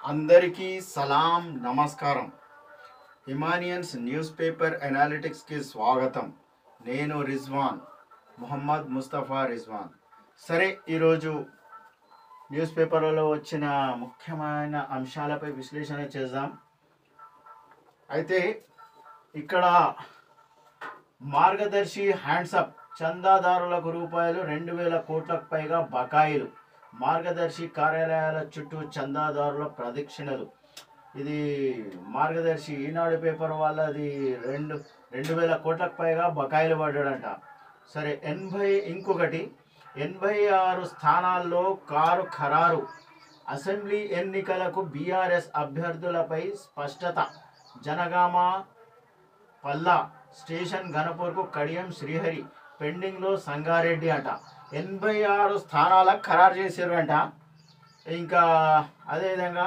అందరికీ సలాం నమస్కారం హిమానియన్స్ news paper అనాలిటిక్స్కి స్వాగతం నేను రిజ్వాన్ ముహమ్మద్ ముస్తఫా రిజ్వాన్ సరే ఈరోజు న్యూస్ పేపర్లలో వచ్చిన ముఖ్యమైన అంశాలపై విశ్లేషణ చేద్దాం అయితే ఇక్కడ మార్గదర్శి హ్యాండ్సప్ చందాదారులకు రూపాయలు రెండు వేల కోట్లకు పైగా బకాయిలు మార్గదర్శి కార్యాలయాల చుట్టూ చందాదారుల ప్రదక్షిణలు ఇది మార్గదర్శి ఈనాడు పేపర్ వాళ్ళది రెండు రెండు వేల కోట్లకు పైగా బకాయిలు పడ్డాడంట సరే ఎనభై ఇంకొకటి ఎనభై ఆరు స్థానాల్లో కారు ఖరారు అసెంబ్లీ ఎన్నికలకు బీఆర్ఎస్ అభ్యర్థులపై స్పష్టత జనగామ పల్లా స్టేషన్ ఘనపూర్కు కడియం శ్రీహరి పెండింగ్లో సంగారెడ్డి అంట ఎనభై ఆరు స్థానాలకు ఖరారు చేశారు అంట ఇంకా అదేవిధంగా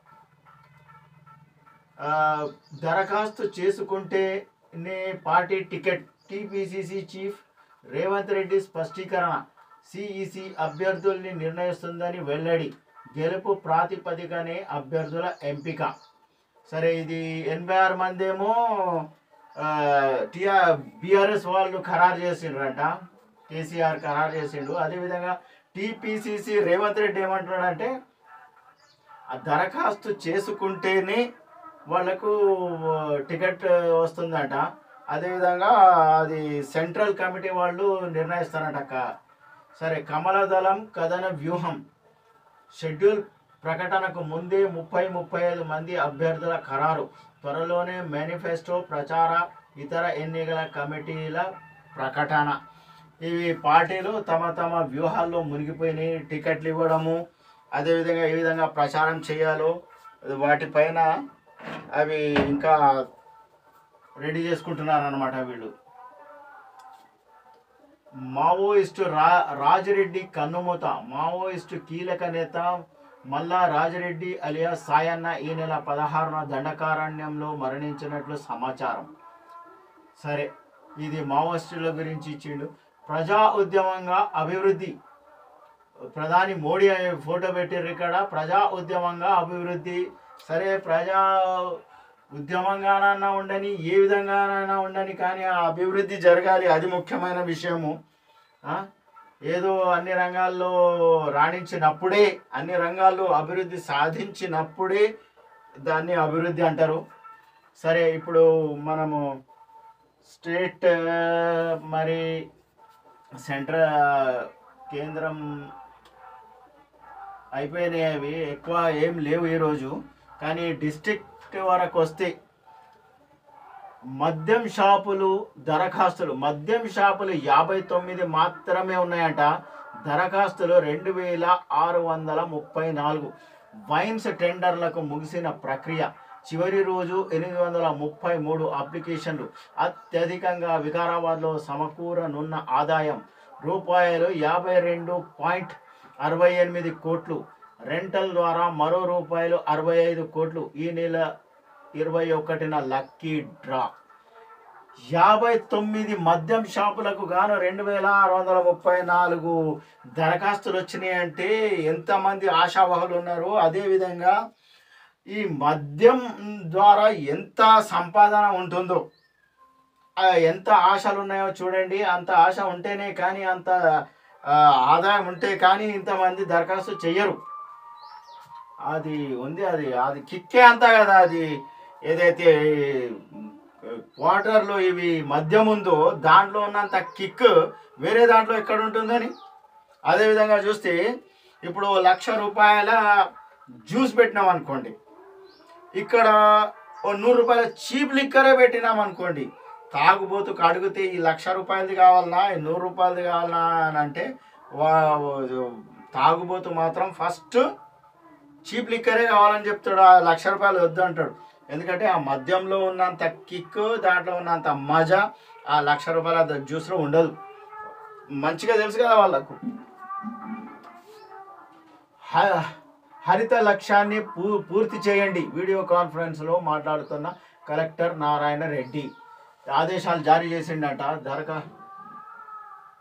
ఆ, దరఖాస్తు చేసుకుంటేనే party ticket TPCC chief Revanth Reddy స్పష్టీకరణ సిఈసి అభ్యర్థుల్ని నిర్ణయిస్తుందని వెల్లడి గెలుపు ప్రాతిపదికనే అభ్యర్థుల ఎంపిక సరే ఇది ఎనభై ఆరు మంది ఏమో టిఆర్ బీఆర్ఎస్ వాళ్ళు ఖరారు చేసిండ్రంట కేసీఆర్ ఖరారు చేసిండు అదేవిధంగా టీపీసీసీ రేవంత్ రెడ్డి ఏమంటున్నాడంటే ఆ దరఖాస్తు చేసుకుంటేనే వాళ్ళకు టికెట్ వస్తుందంట అదేవిధంగా అది సెంట్రల్ కమిటీ వాళ్ళు నిర్ణయిస్తారంట క- సరే కమలదళం కథన వ్యూహం షెడ్యూల్ ప్రకటనకు ముందే ముప్పై ముప్పై ఐదు మంది అభ్యర్థుల ఖరారు త్వరలోనే మేనిఫెస్టో ప్రచార ఇతర ఎన్నికల కమిటీల ప్రకటన ఇవి పార్టీలు తమ తమ వ్యూహాల్లో మునిగిపోయినాయి టికెట్లు ఇవ్వడము అదేవిధంగా ఏ విధంగా ప్రచారం చేయాలో వాటిపైన అవి ఇంకా రెడీ చేసుకుంటున్నారు అనమాట వీళ్ళు మావోయిస్టు రా రాజిరెడ్డి కన్నుమూత మావోయిస్టు కీలక నేత మల్లా రాజిరెడ్డి అలియా సాయన్న ఈ నెల పదహారున దండకారణ్యంలో మరణించినట్లు సమాచారం సరే ఇది మావోయిస్టుల గురించి ఇచ్చిండు ప్రజా ఉద్యమంగా అభివృద్ధి ప్రధాని మోడీ అనే ఫోటో పెట్టారు ఇక్కడ ప్రజా ఉద్యమంగా అభివృద్ధి సరే ప్రజా ఉద్యమంగానైనా ఉండని ఏ విధంగానైనా ఉండని కానీ ఆ అభివృద్ధి జరగాలి అది ముఖ్యమైన విషయము ఆ? ఏదో అన్ని రంగాల్లో రాణించినప్పుడే అన్ని రంగాల్లో అభివృద్ధి సాధించినప్పుడే దాన్ని అభివృద్ధి అంటారు సరే ఇప్పుడు మనము స్టేట్ ఆ, మరి సెంట్రల్ కేంద్రం అయిపోయినాయి అవి ఎక్కువ ఏం లేవు ఈరోజు కానీ డిస్ట్రిక్ట్ వరకు వస్తే మద్యం షాపులు దరఖాస్తులు మద్యం షాపులు యాభై తొమ్మిది మాత్రమే ఉన్నాయంట దరఖాస్తులు రెండు వేల ఆరు వందల ముప్పై నాలుగు వైన్స్ టెండర్లకు ముగిసిన ప్రక్రియ చివరి రోజు ఎనిమిది వందల ముప్పై మూడు అప్లికేషన్లు అత్యధికంగా వికారాబాద్లో సమకూరనున్న ఆదాయం రూపాయలు యాభై రెండు పాయింట్ అరవై ఎనిమిది కోట్లు రెంటల్ ద్వారా మరో రూపాయలు అరవై ఐదు కోట్లు ఈ నెల ఇరవై ఒకటిన లక్కీ డ్రా యాభై తొమ్మిది మద్యం షాపులకు గాను రెండు వేల ఆరు వందల ముప్పై నాలుగు దరఖాస్తులు వచ్చినాయి అంటే ఎంతమంది ఆశావహులు ఉన్నారు అదేవిధంగా ఈ మద్యం ద్వారా ఎంత సంపాదన ఉంటుందో ఆ ఎంత ఆశలు ఉన్నాయో చూడండి అంత ఆశ ఉంటేనే కానీ అంత ఆ, ఆదాయం ఉంటే కానీ ఇంతమంది దరఖాస్తు చెయ్యరు అది ఉంది అది అది కిక్కే అంతా కదా అది ఏదైతే క్వార్టర్లో ఇవి మద్యం ఉందో దాంట్లో ఉన్నంత కిక్ వేరే దాంట్లో ఎక్కడ ఉంటుందని అదేవిధంగా చూస్తే ఇప్పుడు లక్ష రూపాయల జ్యూస్ పెట్టినాం అనుకోండి ఇక్కడ ఓ నూరు రూపాయల చీప్ లిక్కరే పెట్టినాం అనుకోండి తాగుబోతు అడిగితే ఈ లక్ష రూపాయలది కావాలనా ఈ నూరు రూపాయలది కావాలనా అని అంటే వా తాగుబోతు మాత్రం ఫస్ట్ చీప్ లిక్కరే కావాలని చెప్తాడు ఆ లక్ష రూపాయలు వద్దు అంటాడు ఎందుకంటే ఆ మద్యంలో ఉన్నంత కిక్ దాంట్లో ఉన్నంత మజా ఆ లక్ష రూపాయల జ్యూస్లో ఉండదు మంచిగా తెలుసు కదా వాళ్ళకు హ- హరిత లక్ష్యాన్ని పూ పూర్తి చేయండి వీడియో కాన్ఫరెన్స్లో మాట్లాడుతున్న కలెక్టర్ నారాయణ రెడ్డి ఆదేశాలు జారీ చేసిండట దరఖా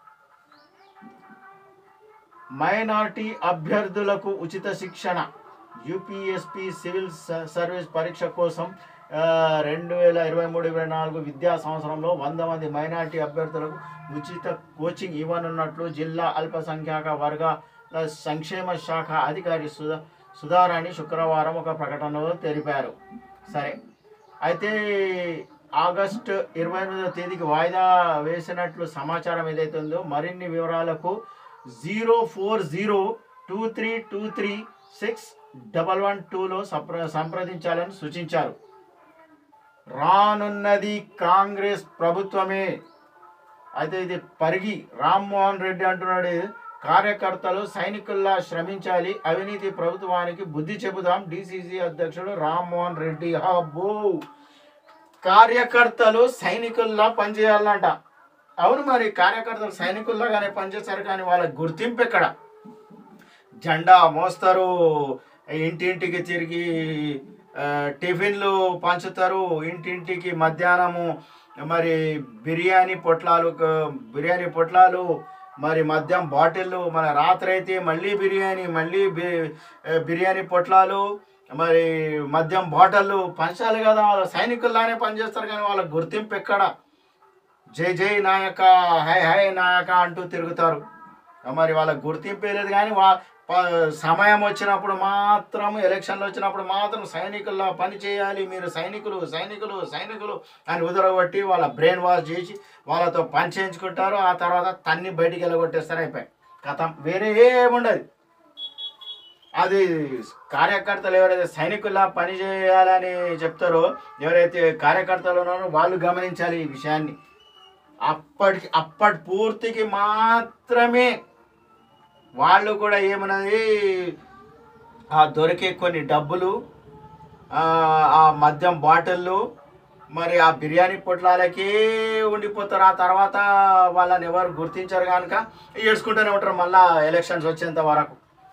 మైనార్టీ అభ్యర్థులకు ఉచిత శిక్షణ యూపీఎస్పి సివిల్ స- సర్వీస్ పరీక్ష కోసం ఆ, రెండు వేల ఇరవై మూడు ఇరవై నాలుగు విద్యా సంవత్సరంలో వంద మంది మైనార్టీ అభ్యర్థులకు ఉచిత కోచింగ్ ఇవ్వనున్నట్లు జిల్లా అల్పసంఖ్యాక వర్గాల సంక్షేమ శాఖ అధికారి సుధా సుధారాణి శుక్రవారం ఒక ప్రకటనలో తెలిపారు సరే అయితే ఆగస్టు ఇరవై ఎనిమిదవ తేదీకి వాయిదా వేసినట్లు సమాచారం ఏదైతే ఉందో మరిన్ని వివరాలకు zero four zero two three two three six double one టూలో సంప్ర సంప్రదించాలని సూచించారు రానున్నది కాంగ్రెస్ ప్రభుత్వమే అయితే ఇది పరిగి రామ్మోహన్ రెడ్డి అంటున్నాడు కార్యకర్తలు సైనికుల్లా శ్రమించాలి అవినీతి ప్రభుత్వానికి బుద్ధి చెబుదాం డిసిసి అధ్యక్షుడు రామ్మోహన్ రెడ్డి అబ్బో కార్యకర్తలు సైనికుల్లా పనిచేయాలంట అవును మరి కార్యకర్తలు సైనికుల్లాగానే పనిచేస్తారు కానీ వాళ్ళ గుర్తింపు ఎక్కడ జెండా మోస్తారు ఇంటింటికి తిరిగి ఆ, టిఫిన్లు పంచుతారు ఇంటింటికి మధ్యాహ్నము మరి బిర్యానీ పొట్లాలు క- బిర్యానీ పొట్లాలు మరి మద్యం బాటిళ్ళు మన రాత్రి అయితే మళ్ళీ బిర్యానీ మళ్ళీ బి- ఆ, బిర్యానీ పొట్లాలు మరి మద్యం బాటిళ్ళు పంచాలి కదా వాళ్ళ సైనికుల్లానే పనిచేస్తారు కానీ వాళ్ళ గుర్తింపు ఎక్కడ జై జై నాయక హై హై నాయక అంటూ తిరుగుతారు మరి వాళ్ళ గుర్తింపే లేదు కానీ వా ప- సమయం వచ్చినప్పుడు మాత్రం ఎలక్షన్లు వచ్చినప్పుడు మాత్రం సైనికుల్లా పని చేయాలి మీరు సైనికులు సైనికులు సైనికులు అని ఉదరగొట్టి వాళ్ళ బ్రెయిన్ వాష్ చేసి వాళ్ళతో పని చేయించుకుంటారు ఆ తర్వాత తన్ని బయటికి వెళ్ళగొట్టేస్తారు అయిపోయి కథం వేరే ఏముండదు అది కార్యకర్తలు ఎవరైతే సైనికుల్లా పని చేయాలని చెప్తారో ఎవరైతే కార్యకర్తలు ఉన్నారో వాళ్ళు గమనించాలి ఈ విషయాన్ని అప్పటికి అప్పటి పూర్తికి మాత్రమే వాళ్ళు కూడా ఏమన్నది ఆ దొరికే కొన్ని డబ్బులు ఆ ఆ మద్యం బాటిళ్ళు మరి ఆ బిర్యానీ పొట్లాలకే ఉండిపోతారు ఆ తర్వాత వాళ్ళని ఎవరు గుర్తించరు కనుక ఏడ్చుకుంటూనే ఉంటారు మళ్ళా ఎలక్షన్స్ వచ్చేంత వరకు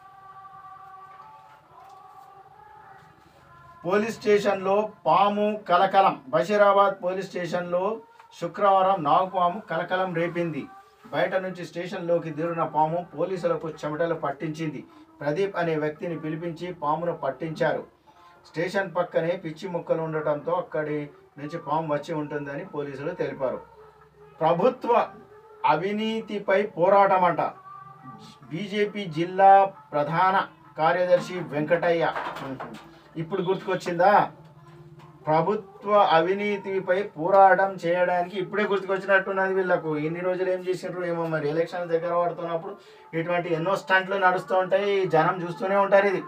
పోలీస్ స్టేషన్లో పాము కలకలం బషీరాబాద్ పోలీస్ స్టేషన్లో శుక్రవారం నాగుపాము కలకలం రేపింది బయట నుంచి స్టేషన్లోకి దిరిన పాము పోలీసులకు చెమటలు పట్టించింది ప్రదీప్ అనే వ్యక్తిని పిలిపించి పామును పట్టించారు స్టేషన్ పక్కనే పిచ్చి మొక్కలు ఉండటంతో అక్కడి నుంచి పాము వచ్చి ఉంటుందని పోలీసులు తెలిపారు ప్రభుత్వ అవినీతిపై పోరాటం అంట బీజేపీ జిల్లా ప్రధాన కార్యదర్శి వెంకటయ్య ఇప్పుడు గుర్తుకొచ్చిందా ప్రభుత్వ అవినీతిపై పోరాటం చేయడానికి ఇప్పుడే గుర్తుకొచ్చినట్టున్నది వీళ్ళకు ఇన్ని రోజులు ఏం చేసిండ్రు ఏమో మరి ఎలక్షన్ దగ్గర పడుతున్నప్పుడు ఇటువంటి ఎన్నో స్టంట్లు నడుస్తూ ఉంటాయి జనం చూస్తూనే ఉంటారు ఇది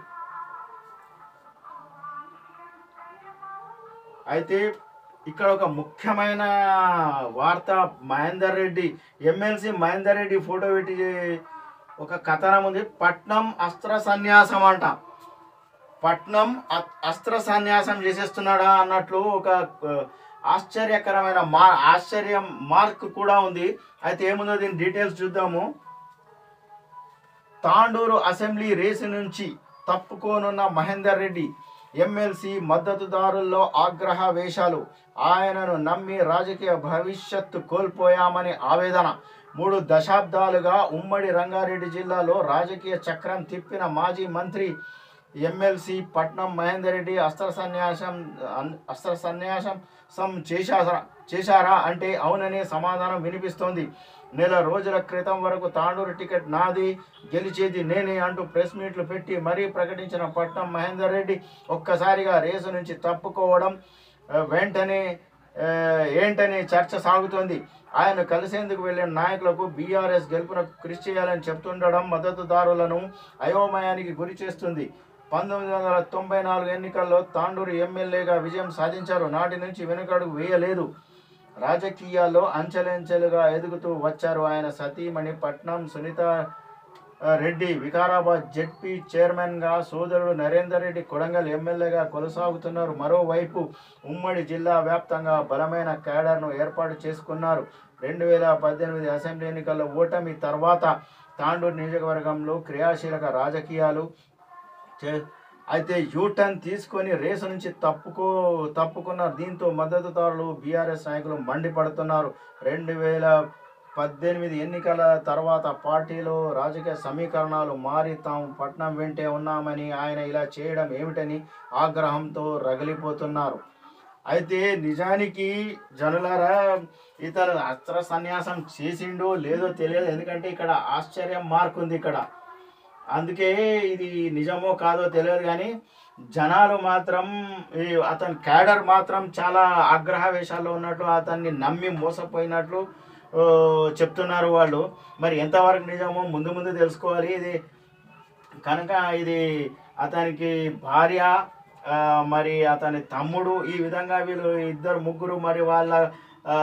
అయితే ఇక్కడ ఒక ముఖ్యమైన వార్త మహేందర్ రెడ్డి ఎమ్మెల్సీ మహేందర్ రెడ్డి ఫోటో పెట్టి ఒక కథనం ఉంది పట్నం అస్త్ర సన్యాసం అంట పట్నం అ- అస్త్ర సన్యాసం చేసేస్తున్నాడా అన్నట్లు ఒక ఆ, ఆశ్చర్యకరమైన మా ఆశ్చర్యం మార్క్ కూడా ఉంది అయితే ఏముందో దీని డీటెయిల్స్ చూద్దాము తాండూరు అసెంబ్లీ రేసు నుంచి తప్పుకోనున్న మహేందర్ రెడ్డి ఎమ్మెల్సీ మద్దతుదారుల్లో ఆగ్రహ వేషాలు ఆయనను నమ్మి రాజకీయ భవిష్యత్తు కోల్పోయామని ఆవేదన మూడు దశాబ్దాలుగా ఉమ్మడి రంగారెడ్డి జిల్లాలో రాజకీయ చక్రం తిప్పిన మాజీ మంత్రి ఎమ్మెల్సీ పట్నం మహేందర్ రెడ్డి అస్త్ర సన్యాసం అన్- అస్త్ర సన్యాసం సం చేశారా చేశారా అంటే అవుననే సమాధానం వినిపిస్తోంది నెల రోజుల క్రితం వరకు తాండూరు టికెట్ నాది గెలిచేది నేనే అంటూ ప్రెస్ మీట్లు పెట్టి మరీ ప్రకటించిన పట్నం మహేందర్ రెడ్డి ఒక్కసారిగా రేసు నుంచి తప్పుకోవడం ఆ, వెంటనే ఆ, ఏంటనే చర్చ సాగుతోంది ఆయన కలిసేందుకు వెళ్ళిన నాయకులకు బీఆర్ఎస్ గెలుపునకు కృషి చేయాలని చెప్తుండడం మద్దతుదారులను అయోమయానికి గురి చేస్తుంది పంతొమ్మిది వందల తొంభై నాలుగు ఎన్నికల్లో తాండూరు ఎమ్మెల్యేగా విజయం సాధించారు నాటి నుంచి వెనుకడుగు వేయలేదు రాజకీయాల్లో అంచెలంచెలుగా ఎదుగుతూ వచ్చారు ఆయన సతీమణి పట్నం సునీత ఆ, రెడ్డి వికారాబాద్ జెడ్పీ చైర్మన్గా సోదరుడు నరేందర్ రెడ్డి కొడంగల్ ఎమ్మెల్యేగా కొనసాగుతున్నారు మరోవైపు ఉమ్మడి జిల్లా వ్యాప్తంగా బలమైన క్యాడర్ను ఏర్పాటు చేసుకున్నారు రెండు వేల పద్దెనిమిది అసెంబ్లీ ఎన్నికల్లో ఓటమి తర్వాత తాండూరు నియోజకవర్గంలో క్రియాశీలక రాజకీయాలు చే- అయితే యూటర్న్ తీసుకొని రేసు నుంచి తప్పుకో తప్పుకున్నారు దీంతో మద్దతుదారులు బీఆర్ఎస్ నాయకులు మండిపడుతున్నారు రెండు వేల పద్దెనిమిది ఎన్నికల తర్వాత పార్టీలో రాజకీయ సమీకరణాలు మారి తాము పట్నం వెంటే ఉన్నామని ఆయన ఇలా చేయడం ఏమిటని ఆగ్రహంతో రగిలిపోతున్నారు అయితే నిజానికి జనులారా ఇతను అస్త్ర సన్యాసం చేసిండో లేదో తెలియదు ఎందుకంటే ఇక్కడ ఆశ్చర్యం మార్క్ ఉంది ఇక్కడ అందుకే ఇది నిజమో కాదో తెలియదు కానీ జనాలు మాత్రం ఈ అతని క్యాడర్ మాత్రం చాలా ఆగ్రహ వేషాల్లో ఉన్నట్లు అతన్ని నమ్మి మోసపోయినట్లు ఆ, చెప్తున్నారు వాళ్ళు మరి ఎంతవరకు నిజమో ముందు ముందు తెలుసుకోవాలి ఇది కనుక ఇది అతనికి భార్య ఆ, మరి అతని తమ్ముడు ఈ విధంగా వీళ్ళు ఇద్దరు ముగ్గురు మరి వాళ్ళ ఆ,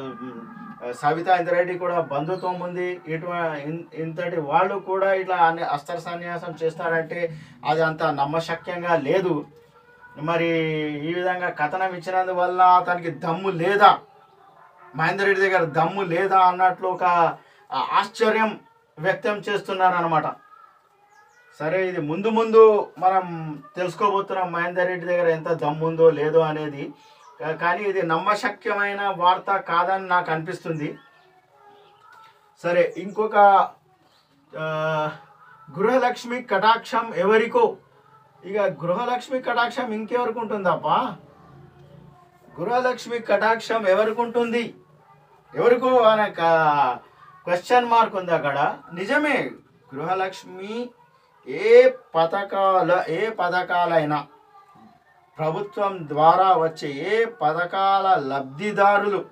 సవితా ఇంద్రెడ్డి కూడా బంధుత్వం ఉంది ఇటు ఇన్- ఇంతటి వాళ్ళు కూడా ఇట్లా అన్ని అస్త్ర సన్యాసం చేస్తారంటే అది అంత నమ్మశక్యంగా లేదు మరి ఈ విధంగా కథనం ఇచ్చినందువల్ల అతనికి దమ్ము లేదా మహేందర్ రెడ్డి దగ్గర దమ్ము లేదా అన్నట్లు ఒక ఆశ్చర్యం వ్యక్తం చేస్తున్నారు అనమాట సరే ఇది ముందు ముందు మనం తెలుసుకోబోతున్నాం మహేందర్ రెడ్డి దగ్గర ఎంత దమ్ము ఉందో లేదో అనేది కా- కానీ ఇది నమ్మశక్యమైన వార్త కాదని నాకు అనిపిస్తుంది సరే ఇంకొక ఆ, గృహలక్ష్మి కటాక్షం ఎవరికో ఇక గృహలక్ష్మి కటాక్షం ఇంకెవరికి ఉంటుందప్పా గృహలక్ష్మి కటాక్షం ఎవరికి ఉంటుంది ఎవరికో అనే క్వశ్చన్ మార్క్ ఉంది అక్కడ నిజమే గృహలక్ష్మి ఏ పథకాల ఏ పథకాలైనా ప్రభుత్వం ద్వారా వచ్చే ఏ పథకాల లబ్ధిదారులు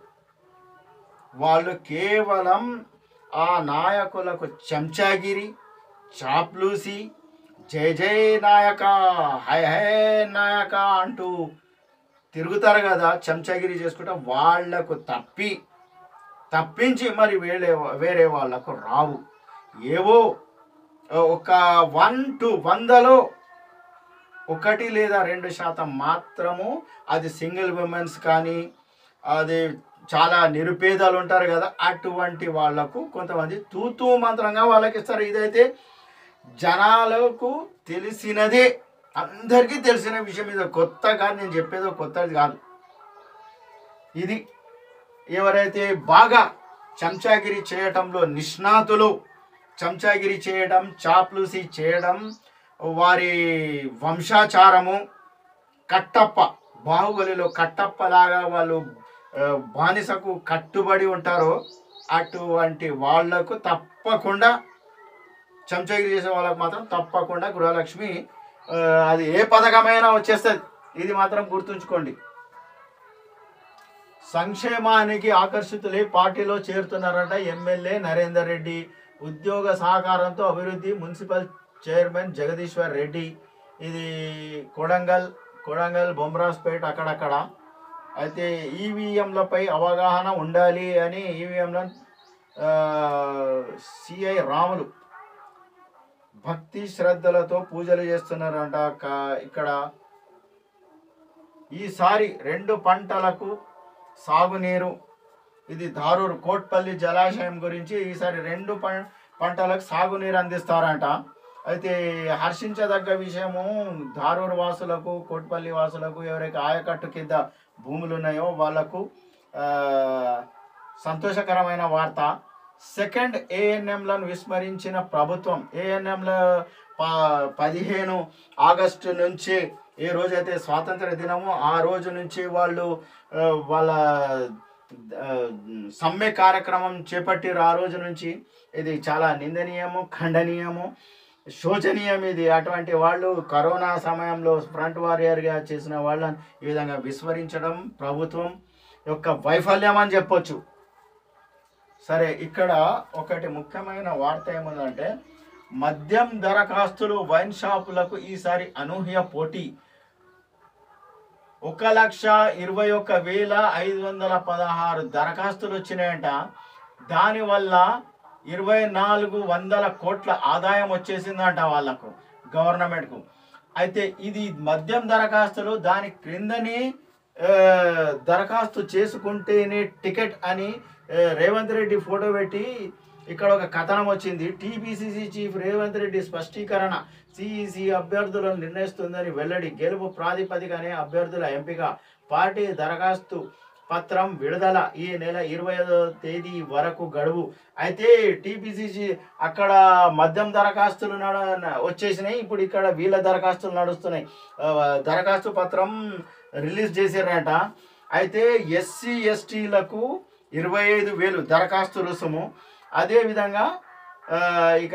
వాళ్ళు కేవలం ఆ నాయకులకు చెంచాగిరి చాప్లూసి జై జై నాయక హై హై నాయక అంటూ తిరుగుతారు కదా చెంచాగిరి చేసుకుంటే వాళ్లకు తప్పి తప్పించి మరి వేరే వేరే వాళ్ళకు రావు ఏవో ఒక వన్ టు వందలో ఒకటి లేదా రెండు శాతం మాత్రము అది సింగిల్ ఉమెన్స్ కానీ అది చాలా నిరుపేదలు ఉంటారు కదా అటువంటి వాళ్లకు కొంతమంది తూతూ మంత్రంగా వాళ్ళకి ఇస్తారు ఇదైతే జనాలకు తెలిసినదే అందరికీ తెలిసిన విషయం ఇది కొత్తగా నేను చెప్పేదో కొత్తది కాదు ఇది ఎవరైతే బాగా చెంచాగిరి చేయటంలో నిష్ణాతులు చెంచాగిరి చేయడం చాప్లూసి చేయడం వారి వంశాచారము కట్టప్ప బాహుబలిలో కట్టప్పలాగా వాళ్ళు ఆ, బానిసకు కట్టుబడి ఉంటారో అటువంటి వాళ్లకు తప్పకుండా చెంచాగిరి చేసే వాళ్ళకు మాత్రం తప్పకుండా గృహలక్ష్మి ఆ, అది ఏ పథకమైనా వచ్చేస్తుంది ఇది మాత్రం గుర్తుంచుకోండి సంక్షేమానికి ఆకర్షితులై పార్టీలో చేరుతున్నారట ఎమ్మెల్యే నరేందర్ రెడ్డి ఉద్యోగ సహకారంతో అభివృద్ధి మున్సిపల్ చైర్మన్ జగదీశ్వర్ రెడ్డి ఇది కొడంగల్ కొడంగల్ బొమ్రాస్పేట్ అక్కడక్కడ అయితే ఈవీఎంలపై అవగాహన ఉండాలి అని ఈవీఎంల సిఐ రాములు భక్తి శ్రద్ధలతో పూజలు చేస్తున్నారంట క- ఇక్కడ ఈసారి రెండు పంటలకు సాగునీరు ఇది దారూరు కోట్పల్లి జలాశయం గురించి ఈసారి రెండు పం పంటలకు సాగునీరు అందిస్తారంట అయితే హర్షించదగ్గ విషయము దారూరు వాసులకు కోట్పల్లి వాసులకు ఎవరైతే ఆయకట్టు కింద భూములు ఉన్నాయో వాళ్లకు ఆ, సంతోషకరమైన వార్త సెకండ్ ఏఎన్ఎంలను విస్మరించిన ప్రభుత్వం ఏఎన్ఎంల ప పదిహేను ఆగస్టు నుంచి ఏ రోజైతే స్వాతంత్ర దినమో ఆ రోజు నుంచి వాళ్ళు ఆ, వాళ్ళ ఆ, సమ్మె కార్యక్రమం చేపట్టిరు ఆ రోజు నుంచి ఇది చాలా నిందనీయము ఖండనీయము శోచనీయం ఇది అటువంటి వాళ్ళు కరోనా సమయంలో ఫ్రంట్ వారియర్గా చేసిన వాళ్ళని ఈ విధంగా విస్మరించడం ప్రభుత్వం యొక్క వైఫల్యం అని చెప్పొచ్చు సరే ఇక్కడ ఒకటి ముఖ్యమైన వార్త ఏముందంటే మద్యం దరఖాస్తులు వైన్ షాపులకు ఈసారి అనూహ్య పోటీ ఒక లక్ష ఇరవై ఒక్క వేల ఐదు వందల పదహారు దరఖాస్తులు వచ్చినాయంట దానివల్ల ఇరవై నాలుగు వందల కోట్ల ఆదాయం వచ్చేసిందంట వాళ్ళకు గవర్నమెంట్కు అయితే ఇది మద్యం దరఖాస్తులు దాని క్రిందని ఆ, దరఖాస్తు చేసుకుంటేనే టికెట్ అని ఆ, రేవంత్ రెడ్డి ఫోటో పెట్టి ఇక్కడ ఒక కథనం వచ్చింది టీపీసీసీ చీఫ్ రేవంత్ రెడ్డి స్పష్టీకరణ సిఈసి అభ్యర్థులను నిర్ణయిస్తుందని వెల్లడి గెలుపు ప్రాతిపదికనే అభ్యర్థుల ఎంపిక పార్టీ దరఖాస్తు పత్రం విడుదల ఈ నెల ఇరవై తేదీ వరకు గడువు అయితే టీపీసీసీ అక్కడ మద్యం దరఖాస్తులు నడ వచ్చేసినాయి ఇప్పుడు ఇక్కడ వీళ్ళ దరఖాస్తులు నడుస్తున్నాయి ఆ, దరఖాస్తు పత్రం రిలీజ్ చేశారట అయితే ఎస్సీ ఎస్టీలకు ఇరవై ఐదు వేలు దరఖాస్తు రుసుము అదేవిధంగా ఆ, ఇక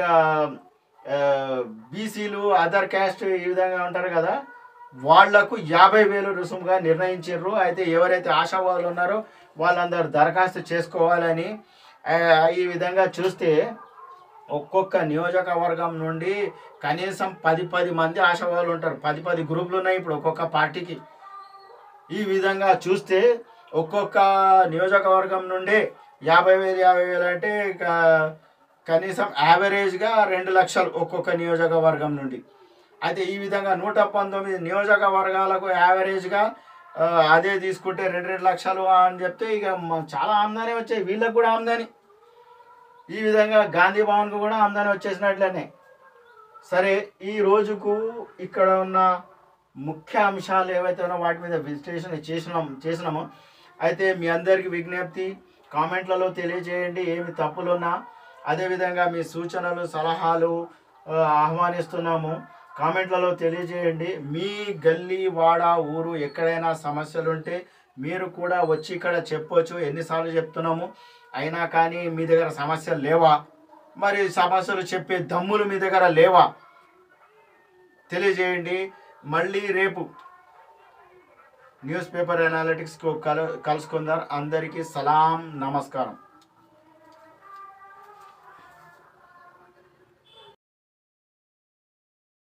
బీసీలు అదర్ క్యాస్ట్ ఈ విధంగా ఉంటారు కదా వాళ్లకు యాభై వేలు రుసుముగా నిర్ణయించారు అయితే ఎవరైతే ఆశావాదులు ఉన్నారో వాళ్ళందరూ దరఖాస్తు చేసుకోవాలని ఆ, ఈ విధంగా చూస్తే ఒక్కొక్క నియోజకవర్గం నుండి కనీసం పది పది మంది ఆశావాదులు ఉంటారు పది పది గ్రూపులు ఉన్నాయి ఇప్పుడు ఒక్కొక్క పార్టీకి ఈ విధంగా చూస్తే ఒక్కొక్క నియోజకవర్గం నుండి యాభై వేలు యాభై వేలు అంటే ఇక కనీసం యావరేజ్గా రెండు లక్షలు ఒక్కొక్క నియోజకవర్గం నుండి అయితే ఈ విధంగా నూట పంతొమ్మిది నియోజకవర్గాలకు యావరేజ్గా ఆ, అదే తీసుకుంటే రెండు రెండు లక్షలు అని చెప్తే ఇక మ- చాలా ఆమ్దాని వచ్చాయి వీళ్ళకి కూడా ఆమ్దాని ఈ విధంగా గాంధీ భవన్కు కూడా ఆమ్దాని వచ్చేసినట్లనే సరే ఈ రోజుకు ఇక్కడ ఉన్న ముఖ్య అంశాలు ఏవైతే ఉన్నాయో వాటి మీద విశ్లేషణ చేసినాం చేసినామో అయితే మీ అందరికీ విజ్ఞప్తి కామెంట్లలో తెలియజేయండి ఏమి తప్పులున్నా అదేవిధంగా మీ సూచనలు సలహాలు ఆ, ఆహ్వానిస్తున్నాము కామెంట్లలో తెలియజేయండి మీ గల్లీ వాడ ఊరు ఎక్కడైనా సమస్యలు ఉంటే మీరు కూడా వచ్చి ఇక్కడ చెప్పొచ్చు ఎన్నిసార్లు చెప్తున్నాము అయినా కానీ మీ దగ్గర సమస్యలు లేవా మరి సమస్యలు చెప్పే దమ్ములు మీ దగ్గర లేవా తెలియజేయండి మళ్ళీ రేపు న్యూస్ పేపర్ అనాలిటిక్స్కు కలు కలుసుకుందాం అందరికీ సలాం నమస్కారం